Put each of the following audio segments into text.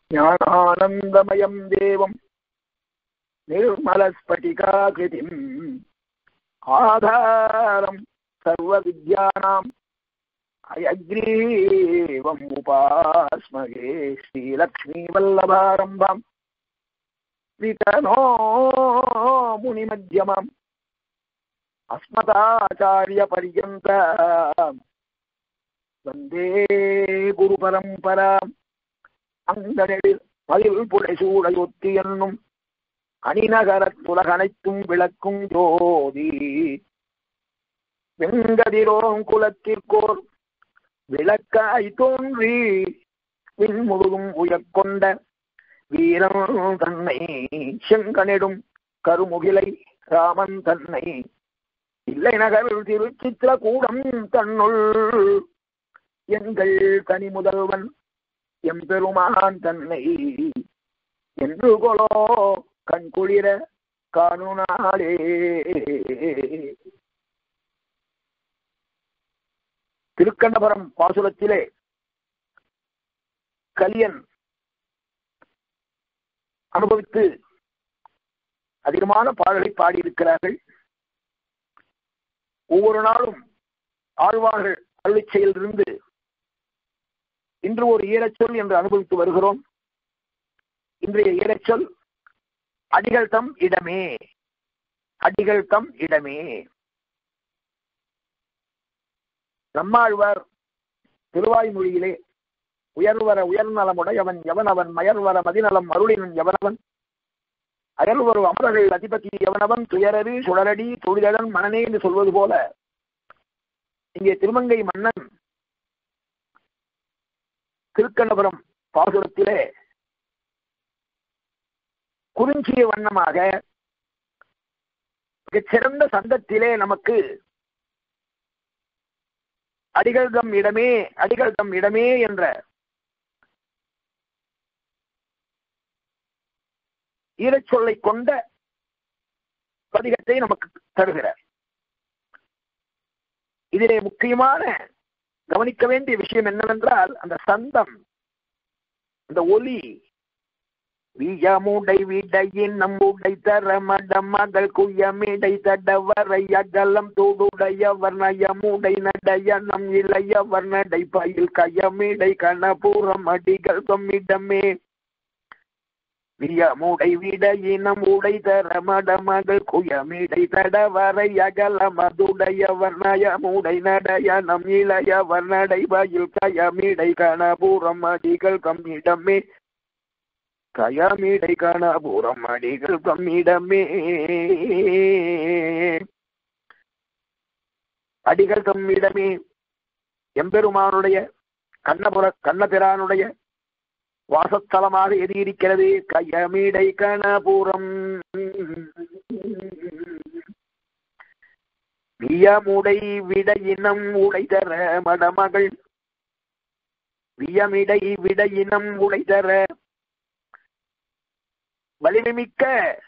ஞானானந்தமயம் தேவம் निर्मलस्फटिकाकृतिम् आधारम् सर्वविद्यानाम् अयग्रीवम् उपास्महे श्रीलक्ष्मीवल्लभारम्भम् वितनो मुनिमध्यमम् अस्मदाचार्यपर्यन्त वन्दे குருபரம்பராம் அங்கனில் மதில் புடைசூடையொத்தி என்னும் அணிநகரத்துலகனைத்தும் விளக்கும் ஜோதி வெங்கதிரோம் குலத்திற்கோர் விளக்காய் தோன்றி விண்முழுதும் உயர்கொண்ட வீரன் தன்னை செங்கனிடும் கருமுகிலை ராமன் தன்னை இல்லை நகர் திருச்சித்திர கூடம் தன்னுள் எங்கள் தனி முதல்வன் எம்பெருமான் தன்னை என்று கொலோ கண்குளிர காணுனாளே திருக்கண்டபுரம் பாசுரத்திலே கலியன் அனுபவித்து அதிகமான பாடலை பாடியிருக்கிறார்கள் ஒவ்வொரு நாளும் ஆழ்வார்கள் அருளி செயலிருந்து இன்று ஒரு ஈரச்சொல் என்று அனுபவித்து வருகிறோம் இன்றைய ஈரச்சொல் அடிகள் தம் இடமே அடிகள் தம் இடமே நம்மாழ்வார் திருவாய்மொழியிலே உயர்வர உயர்நலமுடையவன் எவனவன் மயர்வர மதிநலம் அருளினன் எவனவன் அயல்வரு அமரர்கள் அதிபதி எவனவன் துயரறி சுடரடி தொழிலன் மனநே என்று சொல்வது போல இங்கே திருமங்கை மன்னன் திருக்கண்ணபுரம் பாசுரத்திலே குறிஞ்சிய வண்ணமாக மிகச்சிறந்த சந்தத்திலே நமக்கு அடிகள் தம் இடமே அடிகள் தம் இடமே என்ற ஈரச்சொல்லை கொண்ட பதிகத்தை நமக்கு தருகிறார் இதிலே முக்கியமான கவனிக்க வேண்டிய விஷயம் என்னவென்றால் அந்த சந்தம் அந்த ஒலி வியமுடை விடையின் நம்முடை தர மடமகள் குயமிடை தடவரை அகலம் தோடுடைய வர்ணயமுடை நடைய நம் இளைய வர்ணடை பயில் கயமிடை கணபூரம் அடிகள் தொம்மிடமே வியமுடை விடையினம் உடை தர மடமகள் குயமிடை தடவரை அகல மதுடைய வர்ணயமுடை நடைய நம் இளைய வர்ணடை பயில் கயமிடை கணபூரம் அடிகள் கம்மிடமே கயமிடை கணபுரம் அடிகள் தம்மிடமே அடிகள் தம்மிடமே எம்பெருமானுடைய கண்ணபுர கண்ணபிரானுடைய வாசத்தலமாக எது இருக்கிறது கயமிடை கணபுரம் வியமுடை விடையினம் உடைதர மடமகள் வியமிடை விடையினம் உடைதர வலிமைமிக்க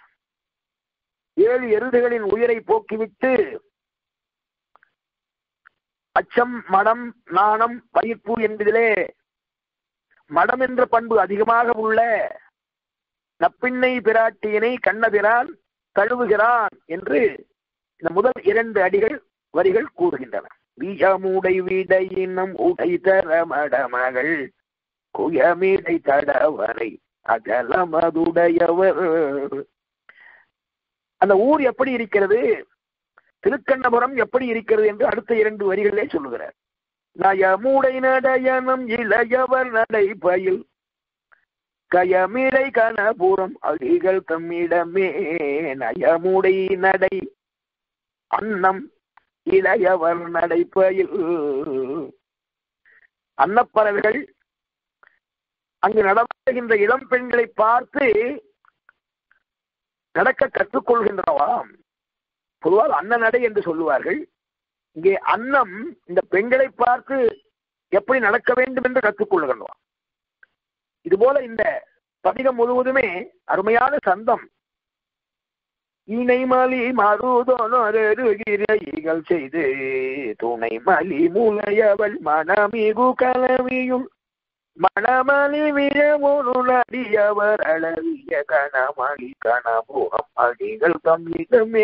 ஏழு எருதுகளின் உயிரை போக்கிவிட்டு அச்சம் மடம் நாணம் பயிர்ப்பு என்பதிலே மடம் என்ற பண்பு அதிகமாக உள்ள நப்பிண்ணை பிராட்டியினை கண்ணபிரான் தழுவுகிறான் என்று இந்த முதல் இரண்டு அடிகள் வரிகள் கூறுகின்றன வியமுடை விடையினம் உடை தர மடமகள் குயமிடை தடவரை அகலமதுடையவர் அந்த ஊர் எப்படி இருக்கிறது திருக்கண்ணபுரம் எப்படி இருக்கிறது என்று அடுத்த இரண்டு வரிகளிலே சொல்லுகிறார் நயமுடை நடையனம் இளையவர் நடை பயில் கயமிடை கணபுரம் அடிகள் தம்மிடமே நயமுடை நடை அன்னம் இளையவர் நடைப்பயில் அன்னப்பறவைகள் அங்கு நடமாடுகின்ற இளம் பெண்களை பார்த்து நடக்க கற்றுக்கொள்கின்றனவாம் பொதுவாக அன்ன நடை என்று சொல்லுவார்கள் இங்கே அன்னம் இந்த பெண்களை பார்த்து எப்படி நடக்க வேண்டும் என்று கற்றுக்கொள்கின்றோம் இதுபோல இந்த பதிகம் முழுவதுமே அருமையான சந்தம் இணைமலி மருதொனருகிரைகள் செய்து துணை மலி மூலையவள் மனமிகு கலவியுள் மணமணி விழமுரு நடியவர் அளவிய கணமணி கணபுரம் அடிகள் தம்மிடமே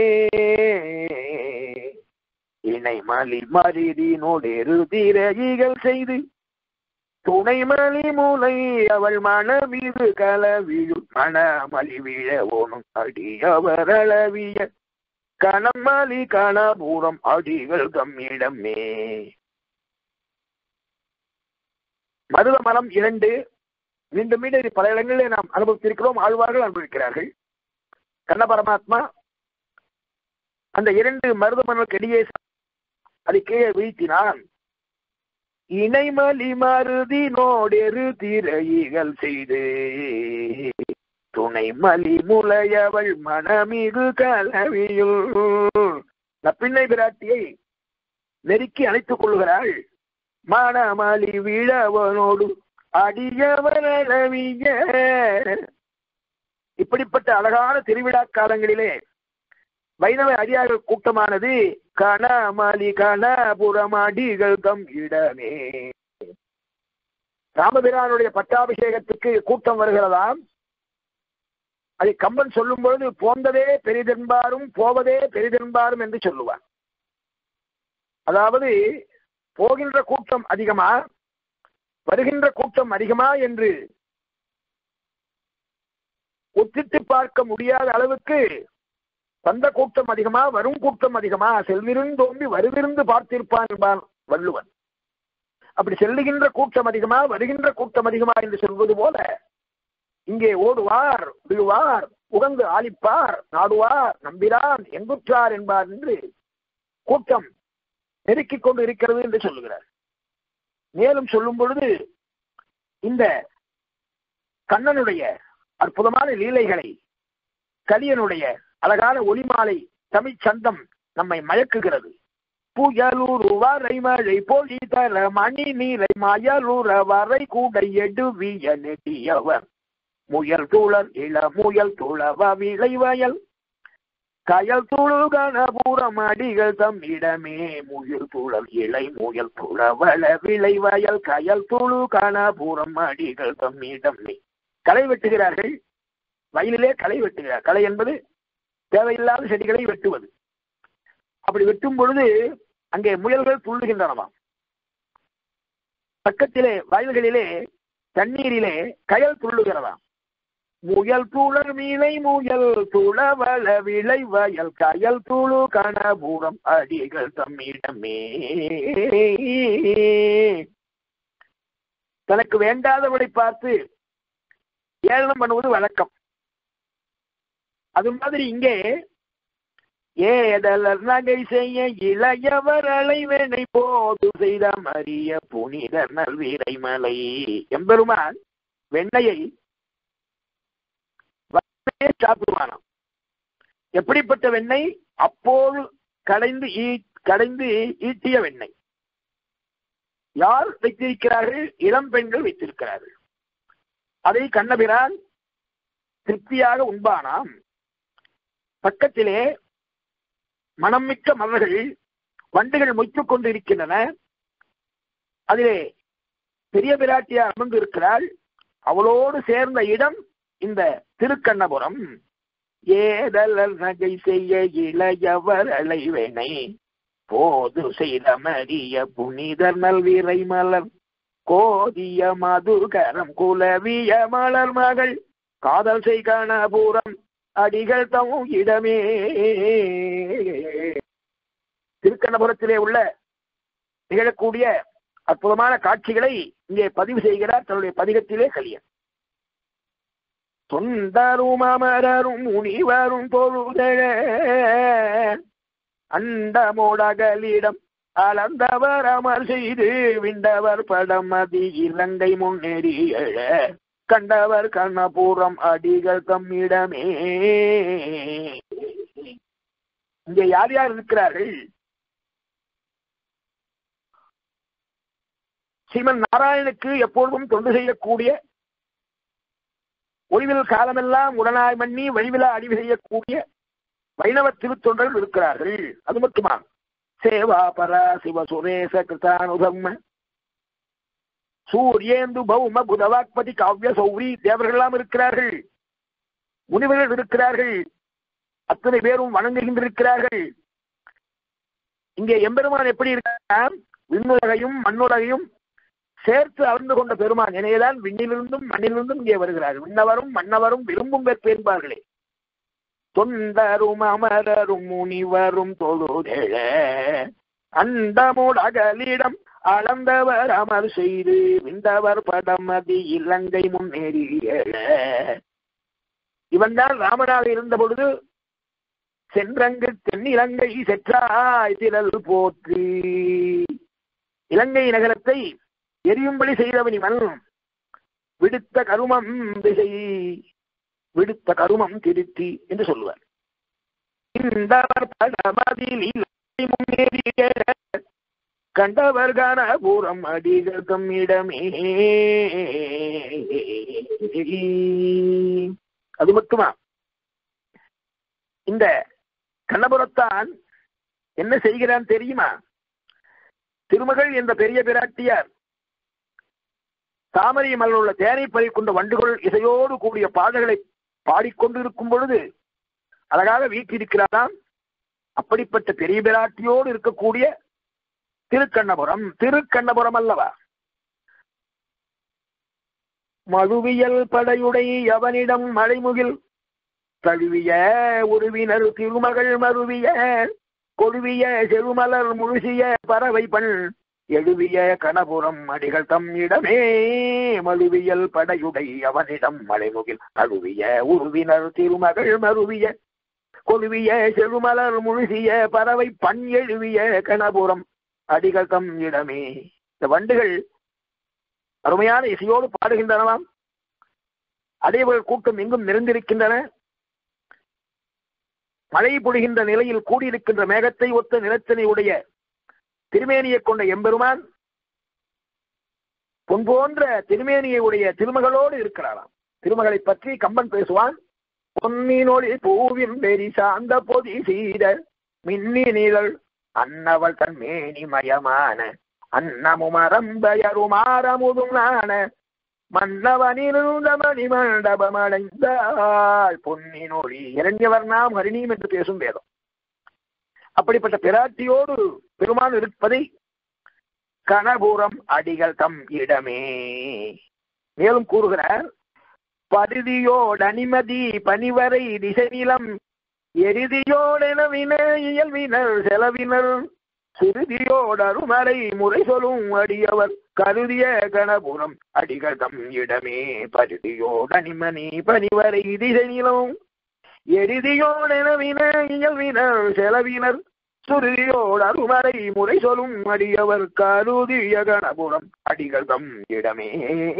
இணை மலி மருதினோடெரு திரைகள் செய்து துணைமணி மூலை அவள் மனமிது கலவிழு மணமலி விழ ஓனும் அடியவர் அளவிய கணமலி கணபுரம் அடிகள் தம்மிடமே மருத மரம் இரண்டு மீண்டும் மீண்டும் இது பல இடங்களிலே நாம் அனுபவித்திருக்கிறோம் ஆழ்வார்கள் அனுபவிக்கிறார்கள் கண்ண பரமாத்மா அந்த இரண்டு மருத மரங்களுக்கு இடையே அதை கீழே வீழ்த்தினான் இணைமலி மருதி நோடெரு திரைகள் செய்து துணை மலி முலையவள் மனமிகு கலவியுள் நப்பிண்ணை பிராட்டியை நெருக்கி அணைத்துக் கொள்கிறாள் மணமலி விழவனோடு அடியவரவிய இப்படிப்பட்ட அழகான திருவிழா காலங்களிலே வைணவ அடியார்கள் கூட்டமானது கணமலி கணபுரம் அடிகள் தம் இடமே ராமபிரானுடைய பட்டாபிஷேகத்துக்கு கூட்டம் வருகிறதாம் அதை கம்பன் சொல்லும் பொழுது போந்ததே பெரிதென்பாரும் போவதே பெரிதென்பாரும் என்று சொல்லுவார் அதாவது போகின்ற கூட்டம் அதிகமா வருகின்ற கூட்டம் அதிகமா என்று ஒத்திட்டு பார்க்க முடியாத அளவுக்கு வந்த கூட்டம் அதிகமா வரும் கூட்டம் அதிகமா செல்விருந்தோம்பி வருவிருந்து பார்த்திருப்பான் என்பான் வள்ளுவன் அப்படி செல்லுகின்ற கூட்டம் அதிகமா வருகின்ற கூட்டம் அதிகமா என்று சொல்வது போல இங்கே ஓடுவார் விழுவார் புகந்து ஆலிப்பார் நாடுவார் நம்பிரான் எங்குற்றார் என்பார் என்று கூட்டம் நெருக்கிக் கொண்டு இருக்கிறது என்று சொல்லுகிறார் மேலும் சொல்லும் பொழுது இந்த கண்ணனுடைய அற்புதமான லீலைகளை கலியனுடைய அழகான ஒளிமாலை தமிழ் சந்தம் நம்மை மயக்குகிறது புயலூர் வரை மழை பொழி தர மணி நீரை மயலூர வரை கூட எடுவிய நெடியவர் முயல் துளர் இள முயல் துளவ விளைவயல் கயல் துளு கணபுரம் அடிகள் தம் இடமே முயல் துளல் இலை முயல் துளவள விளைவயல் கயல் துளு கணபுரம் அடிகள் தம் இடமே களை வெட்டுகிறார்கள் வயலிலே களை வெட்டுகிறார் களை என்பது தேவையில்லாத செடிகளை வெட்டுவது அப்படி வெட்டும் பொழுது அங்கே முயல்கள் துள்ளுகின்றனவாம் பக்கத்திலே வயல்களிலே தண்ணீரிலே கயல் துள்ளுகிறதாம் முயல் துளர் மீனை முயல் துளவள விளை வயல் கயல் துளு கணபுரம் அடிகள் தம்மிடமே தனக்கு வேண்டாதவனை பார்த்து ஏளனம் பண்ணுவது வழக்கம் அது மாதிரி இங்கே ஏதலர் நகை செய்ய இளையவர் அலைவேனை போது செய்த மரிய புனித நல்வீரை மலை எம்பெருமான் வெண்ணையை சாப்பிடுவானாம் எப்படிப்பட்ட வெண்ணெய் அப்போது கடைந்து ஈ கடைந்து ஈட்டிய வெண்ணெய் யார் வைத்திருக்கிறார்கள் இளம் பெண்கள் வைத்திருக்கிறார்கள் அதை கண்ணபிரான் திருப்தியாக உண்பானாம் பக்கத்திலே மனம்மிக்க மலர்கள் வண்டுகள் மொய்த்துக் கொண்டு இருக்கின்றன அதிலே பெரிய பிராட்டியார் அமர்ந்து இருக்கிறாள் அவளோடு சேர்ந்த இடம் இந்த திருக்கண்ணபுரம் ஏதலர் நகை செய்ய இளையவர் அலைவேனை போது செய்த மரிய புனிதர் நல்விரை மலர் கோதிய மதுகரம் குலவிய மலர் மகள் காதல் செய் கணபுரம் அடிகள் தம் இடமே திருக்கண்ணபுரத்திலே உள்ள நிகழக்கூடிய அற்புதமான காட்சிகளை இங்கே பதிவு செய்கிறார் தன்னுடைய பதிகத்திலே கலியன் தொண்டரும் அமரரும் முனிவரும் பொழுதழ அண்டமோடகலிடம் அளந்தவர் அமர் செய்து விண்டவர் படம் மதி இலங்கை முன்னேறி எழ கண்டவர் கண்ணபுரம் அடிகள் தம்மிடமே இங்கே யார் யார் இருக்கிறார்கள் ஸ்ரீமன் நாராயணுக்கு எப்பொழுதும் தொண்டு செய்யக்கூடிய ஒளிவில் காலமெல்லாம் உடனாய் மண்ணி வழிவிலா அடிவு செய்யக்கூடிய வைணவ திருத்தொண்டர்கள் இருக்கிறார்கள் அது மட்டுமா சேவா பரா சிவ சுரேச கிருதானுதம்ம சூரியேந்து பௌம புதவாக்பதி காவ்ய சௌரி தேவர்களெல்லாம் இருக்கிறார்கள் முனிவர்கள் இருக்கிறார்கள் அத்தனை பேரும் வணங்குகின்றிருக்கிறார்கள் இங்கே எம்பெருமான் எப்படி இருக்கிறார் விண்ணுலகையும் மண்ணுலகையும் சேர்த்து அறிந்து கொண்ட பெருமான் எனவேதான் விண்ணிலிருந்தும் மண்ணிலிருந்தும் இங்கே வருகிறார் விண்ணவரும் மன்னவரும் விரும்பும் பெற்பார்களே தொண்டரும் அமரரும் முனிவரும் தொழுதெழ அண்டமோடு அகலிடம் அளந்தவர் அமர் செய்து விண்டவர் படமதி இலங்கை முன்னேறிய இவன்தான் ராமனாக இருந்த பொழுது சென்றங்கு தென்னிலங்கை செற்றாய் திரள் போற்றி இலங்கை நகரத்தை எரியும்படி செய்தவன் இவன் விடுத்த கருமம் திசை விடுத்த கருமம் திருத்தி என்று சொல்லுவார் இந்தவர் படமதில் இலங்கை முன்னேறிய கண்டவர் காண பூரம் அடிகள் தம்மிடமே அது மட்டுமா இந்த கண்ணபுரத்தான் என்ன செய்கிறான் தெரியுமா திருமகள் என்ற பெரிய பிராட்டியார் தாமரை மலர் உள்ள தேனை பறி கொண்ட வண்டுகள் இசையோடு கூடிய பாடல்களை பாடிக்கொண்டிருக்கும் பொழுது அழகாக வீட்டிருக்கிறாராம் அப்படிப்பட்ட பெரிய பிராட்டியோடு இருக்கக்கூடிய திருக்கண்ணபுரம் திருக்கண்ணபுரம் அல்லவா மழுவியல் படையுடை அவனிடம் மழைமுகில் தழுவிய உருவினர் திருமகள் மருவிய கொழுவிய செருமலர் முழுசிய பறவை பண் எழுவிய கணபுரம் அடிகள் தம் இடமே மழுவியல் படையுடை அவனிடம் மலைமுகில் தழுவிய உருவினர் திருமகள் மருவிய கொழுவிய செருமலர் முழுசிய பறவை பண் எழுவிய கணபுரம் அடிகள் தம் இடமே இந்த வண்டுகள் அருமையான இசையோடு பாடுகின்றனவாம் அதேபோல் கூட்டம் எங்கும் நிறைந்திருக்கின்றன மழை பொழிகின்ற நிலையில் கூடியிருக்கின்ற மேகத்தை ஒத்த நிலத்தினை உடைய திருமேனியை கொண்ட எம்பெருமான் பொன் போன்ற திருமேனியை உடைய திருமகளோடு இருக்கிறாராம் திருமகளை பற்றி கம்பன் பேசுவான் பொன்னினொளி பூவின் பெரி சார்ந்த பொதி சீர மின்னி நிழல் அன்னவள் தன் மேனி மயமான அன்னமும் அறம்பயருமாறமுதும் நான மன்னவனிருந்த மணிமண்டபம் அடைந்தாள் பொன்னினொளி இரண்யவர்ணாம் ஹரிணியும் என்று பேசும் வேதம் அப்படிப்பட்ட பிராட்டியோடு பெருமான் இருப்பதை கனபுரம் அடிகள் தம் இடமே மேலும் கூறுகிறார் பருதியோடு அனிமதி பனிவரை திசைநிலம் எருதியோடெனவின இயல்வினர் செலவினர் சுருதியோடு அருமறை முறை சொல்லும் அடியவர் கருதிய கணபுரம் அடிகள் தம் இடமே பருதியோடு அனிமணி பனிவரை திசைநிலம் எருதியோடெனவின இயல்வினர் செலவினர் சுருதியோடு அருமறை முறை சொல்லும் அடியவர் கருதிய கணபுரம் அடிகள் தம் இடமே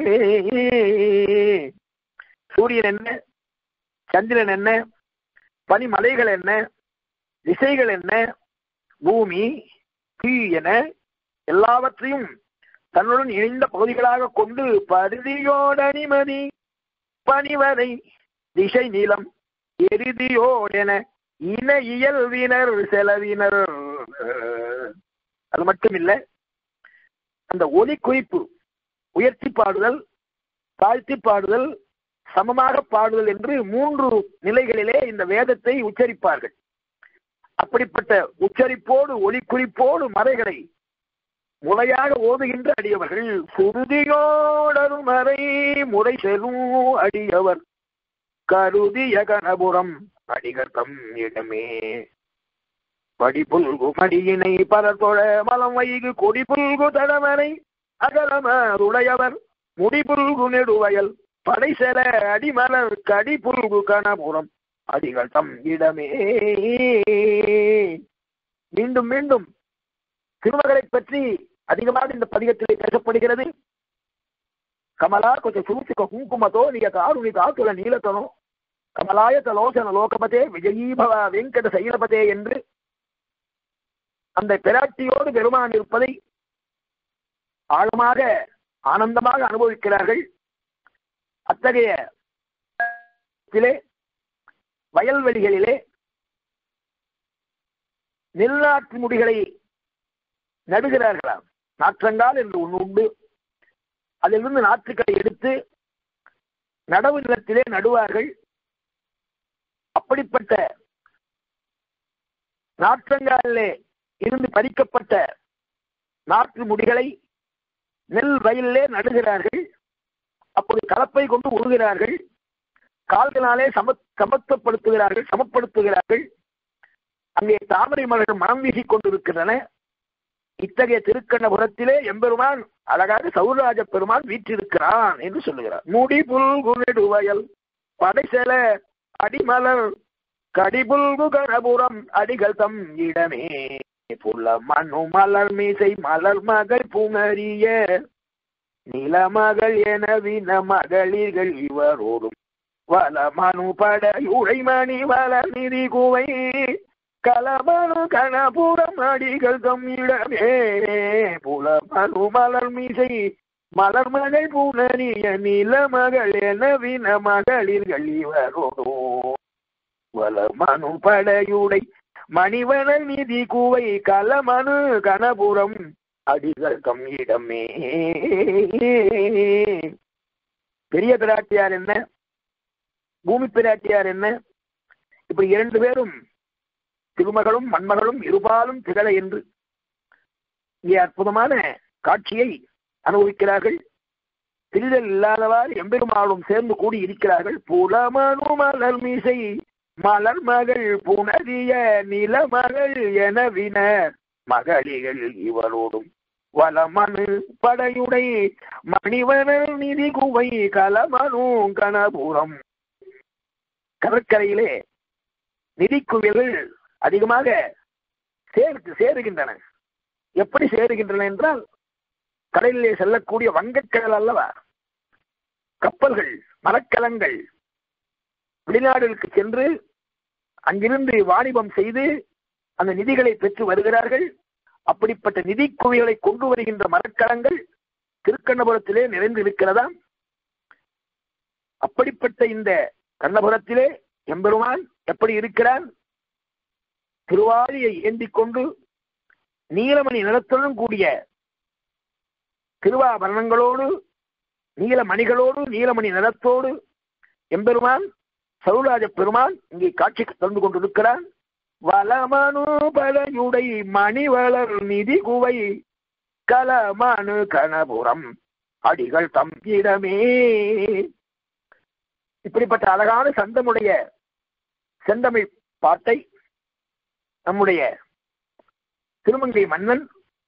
சூரியன் என்ன சந்திரன் என்ன பனிமலைகள் என்ன திசைகள் என்ன பூமி தீ என எல்லாவற்றையும் தன்னுடன் இணைந்த பகுதிகளாக கொண்டு பருதியோடனிமதி பனிவரை திசை நீளம் எருதியோடென இன இயல்வினர் செலவினர் அது மட்டுமில்ல அந்த ஒலி குறிப்பு உயர்த்தி பாடுதல் தாழ்த்தி பாடுதல் சமமாக பாடுதல் என்று மூன்று நிலைகளிலே இந்த வேதத்தை உச்சரிப்பார்கள் அப்படிப்பட்ட உச்சரிப்போடு ஒலி குறிப்போடு மறைகளை முறையாக ஓதுகின்ற அடியவர்கள் சுருதியோடரு மறை முறை செல்லும் அடியவர் கருதிய கணபுரம் அடிகர்த்தம் இடமே படிப்புல்கு மடியினை பரத்தொழ மலம் வைகு கொடிப்புல்கு தடமனை அகலமருடையவர் முடிப்புல்கு நெடுவயல் படைசெல அடிமலர் கடிப்புல்கு கணபுரம் அடிகள் தம் இடமே மீண்டும் மீண்டும் திருமகளை பற்றி அதிகமாக இந்த பதிகத்திலே பேசப்படுகிறது கமலா கொஞ்சம் சூசிக்க குங்குமத்தோ நீங்க காருணி காத்துல நீலத்தனோ கமலாய தலோசன லோகபதே விஜயீபவ வெங்கட சைலபதே என்று அந்த பிராட்டியோடு பெருமான் இருப்பதை ஆழமாக ஆனந்தமாக அனுபவிக்கிறார்கள் அத்தகைய வயல்வெளிகளிலே நெல்லாற்று முடிகளை நடுகிறார்களாம் நாற்றங்கால் என்று ஒன்று உண்டு அதிலிருந்து நாற்றுக்களை எடுத்து நடவு நிலத்திலே நடுவார்கள் அப்படிப்பட்ட நாற்றங்காலிலே இருந்து பறிக்கப்பட்ட நாற்று முடிகளை நெல் வயலிலே நடுகிறார்கள் அப்போது கலப்பை கொண்டு உழுகிறார்கள் கால்களாலே சம சமத்துவப்படுத்துகிறார்கள் சமப்படுத்துகிறார்கள் அங்கே தாமரை மலர்கள் மனம் வீசிக் கொண்டிருக்கின்றன இத்தகைய திருக்கண்ணபுரத்திலே எம்பெருமான் அழகாக சௌராஜ பெருமான் வீற்றிருக்கிறான் என்று சொல்லுகிறார் முடி புல்குனெடு வயல் படைசெல அடிமலர் கடிபுல்கு கரபுரம் அடிகள் தம் இடமே புல மனு மலர் மீசை மலர் மகள் புணரிய நிலமகள் என வின மகளிர்கள் இவரோடும் வல மனு பட உழைமணி வள நிதி குவை கலமனு கணபுரம் அடிகள் தம்மிடமே புல மனு மலர் மீசை மலர் மகள் புனரிய நிலமகள் என வின மகளிர்கள் இவரோடும் வல மனு படையுடை மணிவனல் நிதி கூவை கலமனு கணபுரம் அடிகள் தம் இடமே பெரிய பிராட்டியார் என்ன பூமி பிராட்டியார் என்ன இப்படி இரண்டு பேரும் திருமகளும் மண்மகளும் இருபாலும் திகழ என்று இங்கே அற்புதமான காட்சியை அனுபவிக்கிறார்கள் திரிதல் இல்லாதவாறு எம்பெருமாளும் சேர்ந்து கூடி இருக்கிறார்கள் புலமனு மலர் மீசை மலர் மகள் புனரிய நிலமகள் எனவின மகளிகள் இவரோடும் வளமனு படையுடை மணிவனல் நிதி குவை கலமனு கணபுரம் கடற்கரையிலே நிதி குவியல்கள் அதிகமாக சேர்த்து சேருகின்றன எப்படி சேருகின்றன என்றால் கடலிலே செல்லக்கூடிய வங்கக்கடல் அல்லவா கப்பல்கள் மரக்கலங்கள் வெளிநாடுகளுக்கு சென்று அங்கிருந்து வாணிபம் செய்து அந்த நிதிகளை பெற்று வருகிறார்கள் அப்படிப்பட்ட நிதி குவிகளை கொண்டு வருகின்ற மரக்கலங்கள் திருக்கண்ணபுரத்திலே நிறைந்து இருக்கிறதாம் அப்படிப்பட்ட இந்த கண்ணபுரத்திலே எம்பெருமான் எப்படி இருக்கிறான் திருவாரியை ஏந்தி கொண்டு நீலமணி நிலத்துடன் கூடிய திருவாபரணங்களோடு நீலமணிகளோடு நீலமணி நிலத்தோடு எம்பெருமான் சௌராஜ பெருமான் இங்கே காட்சிக்கு தந்து கொண்டிருக்கிறான் வளமனு பலையுடை மணிவளர் நிதி குவை கலமனு கணபுரம் அடிகள் தம் இடமே இப்படிப்பட்ட அழகான சந்தமுடைய செந்தமிழ் பாட்டை நம்முடைய திருமங்கை மன்னன்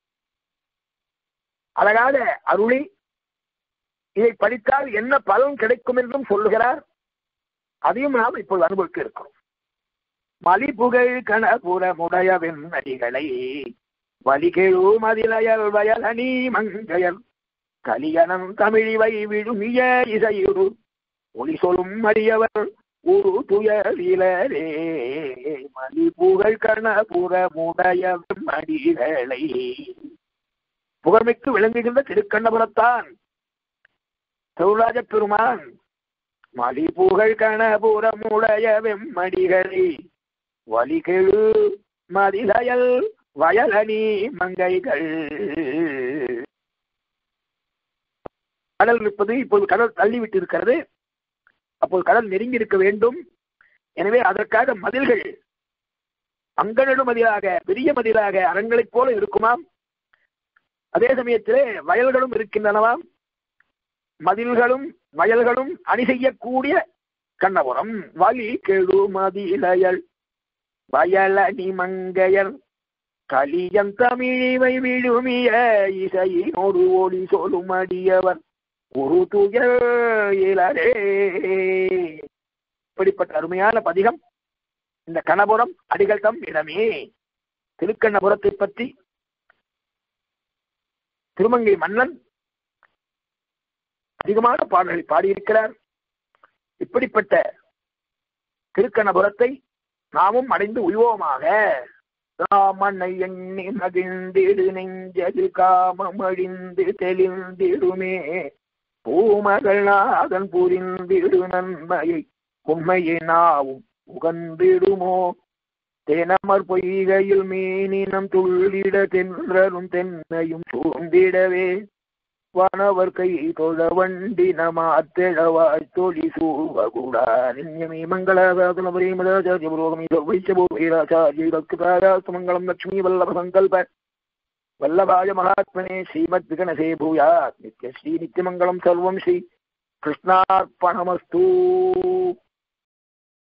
அழகாக அருளி இதை படித்தால் என்ன பலன் கிடைக்கும் என்றும் சொல்லுகிறார் அதையும் நாம் இப்போது அனுபவிக்க இருக்கிறோம் மலிபுகழ் கணபுரமுடைய வெண்ணடிகளை வலிகெழு மதிலயல் வயலனி மங்கையல் கலியனம் தமிழிவை விழுமிய இசையுரு ஒளி சொல்லும் அடியவர் ஒரு துயரிலரே மலிபுகழ் கணபுரமுடைய வெம்மடிகளை புகழ்மிக்கு விளங்குகின்ற திருக்கண்ணபுரத்தான் சௌராஜ பெருமான் மலிபுகழ் கணபுரமுடைய வெம்மடிகளை வலிகெழு மதிலயல் வயலனி மங்கைகள் கடல் இருப்பது இப்போது கடல் தள்ளிவிட்டு இருக்கிறது அப்போது கடல் நெருங்கி இருக்க வேண்டும் எனவே அதற்காக மதில்கள் அங்கனடு மதிலாக பெரிய மதிலாக அரண்களைப் போல இருக்குமாம் அதே சமயத்திலே வயல்களும் இருக்கின்றனவாம் மதில்களும் வயல்களும் அணி செய்யக்கூடிய கண்ணபுரம் வலி கெழு மதிலயல் வயலணி மங்கையர் கலியன் தமிழிவை விழுமிய இசையினோடு ஒளி சொல்லும் அடியவர் ஒரு துயரே இப்படிப்பட்ட அருமையான பதிகம் இந்த கணபுரம் அடிகள் தம் இடமே திருக்கண்ணபுரத்தை பற்றி திருமங்கை மன்னன் அதிகமான பாடல்களை பாடியிருக்கிறார் இப்படிப்பட்ட திருக்கண்ணபுரத்தை நாமும் அடைந்து உய்வோமாக ராமனை எண்ணி மகிழ்ந்திடு நெஞ்சதில் காமம் அழிந்து தெளிந்திடுமே பூமகள் நாதன் புரிந்திடு நன்மையை உண்மையை நாவும் உகந்திடுமோ தெனமர் பொய்கையில் மீனினம் துள்ளிட தென்றலும் தென்னையும் சூழ்ந்திடவே வானவர் கை தொழ வண்டி நமாத்தெழவாய் தோழி சூவகுடா நின்யமே மங்களாசாதனபுரீமதாச்சாரிய புரோகமி வைச்சபோராச்சாரிய பக்தாயாஸ்து மங்களம் லக்ஷ்மி வல்லப சங்கல்ப வல்லபாய மகாத்மனே ஸ்ரீமத் விகணசே பூயாத் நித்யஸ்ரீ நித்யமங்கலம் சர்வம் ஸ்ரீ கிருஷ்ணார்ப்பணமஸ்தூ